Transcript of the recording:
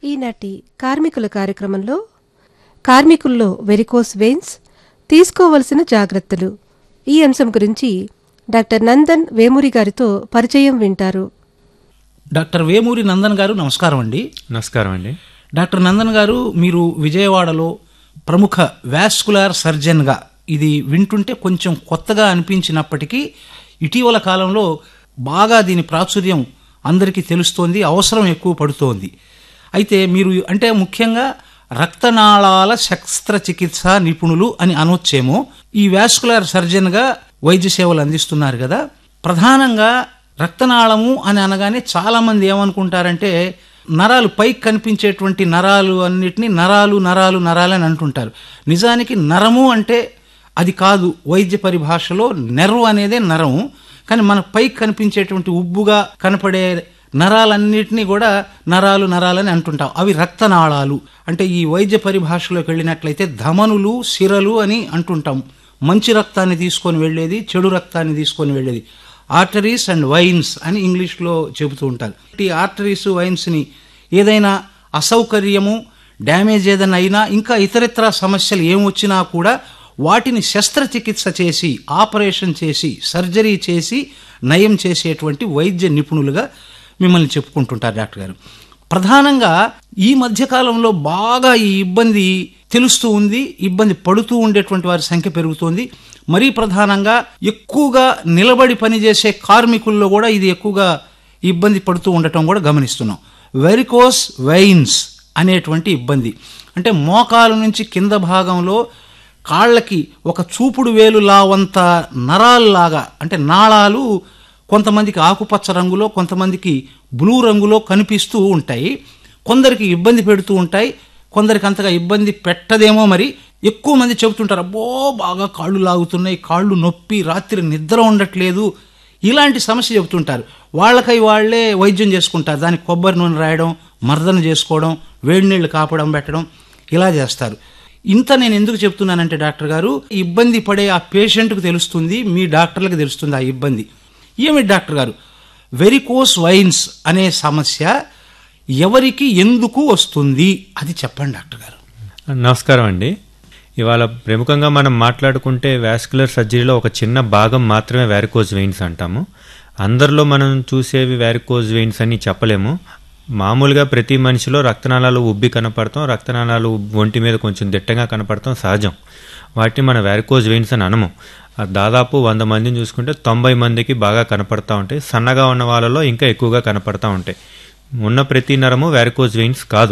ఈనాటి కార్మికుల కార్యక్రమంలో కార్మికుల్లో వెరికోస్ వెయిన్స్ తీసుకోవలసిన జాగ్రత్తలు ఈ అంశం గురించి డాక్టర్ నందన్ వేమూరి గారితో పరిచయం వింటారు డాక్టర్ వేమూరి నందన్ గారు నమస్కారం అండి నమస్కారం అండి డాక్టర్ నందన్ గారు మీరు విజయవాడలో ప్రముఖ వాస్కులార్ సర్జన్గా ఇది వింటుంటే కొంచెం కొత్తగా అనిపించినప్పటికీ ఇటీవల కాలంలో బాగా దీని ప్రాచుర్యం అందరికీ తెలుస్తోంది అవసరం ఎక్కువ పడుతోంది అయితే మీరు అంటే ముఖ్యంగా రక్తనాళాల శస్త్రచికిత్స నిపుణులు అని అనొచ్చేమో ఈ వాస్కులార్ సర్జన్గా వైద్య సేవలు అందిస్తున్నారు కదా ప్రధానంగా రక్తనాళము అని అనగానే చాలా మంది ఏమనుకుంటారంటే నరాలు పైకి కనిపించేటువంటి నరాలు అన్నిటినీ నరాలు నరాలు నరాలు అని అంటుంటారు నిజానికి నరము అంటే అది కాదు వైద్య పరిభాషలో నెర్వ్ అనేదే నరం కానీ మన పైకి కనిపించేటువంటి ఉబ్బుగా కనపడే నరాలన్నిటినీ కూడా నరాలు నరాలని అంటుంటాం అవి రక్తనాళాలు అంటే ఈ వైద్య పరిభాషలోకి వెళ్ళినట్లయితే ధమనులు సిరలు అని అంటుంటాం మంచి రక్తాన్ని తీసుకొని వెళ్ళేది చెడు రక్తాన్ని తీసుకొని వెళ్ళేది ఆర్టరీస్ అండ్ వైన్స్ అని ఇంగ్లీష్లో చెబుతూ ఉంటారు ఈ ఆర్టరీస్ వైన్స్ని ఏదైనా అసౌకర్యము డ్యామేజ్ ఏదైనా అయినా ఇంకా ఇతరితర సమస్యలు ఏమొచ్చినా కూడా వాటిని శస్త్రచికిత్స చేసి ఆపరేషన్ చేసి సర్జరీ చేసి నయం చేసేటువంటి వైద్య నిపుణులుగా మిమ్మల్ని చెప్పుకుంటుంటారు డాక్టర్ గారు ప్రధానంగా ఈ మధ్యకాలంలో బాగా ఈ ఇబ్బంది తెలుస్తూ ఉంది ఇబ్బంది పడుతూ ఉండేటువంటి వారి సంఖ్య పెరుగుతోంది మరీ ప్రధానంగా ఎక్కువగా నిలబడి పనిచేసే కార్మికుల్లో కూడా ఇది ఎక్కువగా ఇబ్బంది పడుతూ ఉండటం కూడా గమనిస్తున్నాం వెరికోస్ వెయిన్స్ అనేటువంటి ఇబ్బంది అంటే మోకాల నుంచి కింద భాగంలో కాళ్ళకి ఒక చూపుడు వేలు లావంత నరాల్లాగా అంటే నాళాలు కొంతమందికి ఆకుపచ్చ రంగులో కొంతమందికి బ్లూ రంగులో కనిపిస్తూ ఉంటాయి కొందరికి ఇబ్బంది పెడుతూ ఉంటాయి కొందరికి అంతగా ఇబ్బంది పెట్టదేమో మరి ఎక్కువ మంది చెబుతుంటారు అబ్బో బాగా కాళ్ళు లాగుతున్నాయి కాళ్ళు నొప్పి రాత్రి నిద్ర ఉండట్లేదు ఇలాంటి సమస్య చెబుతుంటారు వాళ్ళకై వాళ్లే వైద్యం చేసుకుంటారు దానికి కొబ్బరి నూనె రాయడం మర్దన చేసుకోవడం వేడి నీళ్లు కాపడం పెట్టడం ఇలా చేస్తారు ఇంత నేను ఎందుకు చెప్తున్నానంటే డాక్టర్ గారు ఇబ్బంది పడే ఆ పేషెంట్కు తెలుస్తుంది మీ డాక్టర్లకు తెలుస్తుంది ఆ ఇబ్బంది ఏమిటి డాక్టర్ గారు వెరికోస్ వైన్స్ అనే సమస్య ఎవరికి ఎందుకు వస్తుంది అది చెప్పండి డాక్టర్ గారు నమస్కారం అండి ఇవాళ ప్రముఖంగా మనం మాట్లాడుకుంటే వాస్కులర్ సర్జరీలో ఒక చిన్న భాగం మాత్రమే వ్యారికోజ్ వెయిన్స్ అంటాము అందరిలో మనం చూసేవి వ్యారికోజ్ వెయిన్స్ అని చెప్పలేము మామూలుగా ప్రతి మనిషిలో రక్తనాళాలు ఉబ్బి కనపడతాం రక్తనాళాలు ఒంటి మీద కొంచెం దిట్టంగా కనపడతాం సహజం వాటిని మన వ్యారికోజ్ వెయిన్స్ అని అనము ఆ దాదాపు వంద మందిని చూసుకుంటే తొంభై మందికి బాగా కనపడతా ఉంటాయి సన్నగా ఉన్న వాళ్ళలో ఇంకా ఎక్కువగా కనపడతా ఉంటాయి ఉన్న ప్రతి నరము వ్యారికోజ్ వెయిన్స్ కాదు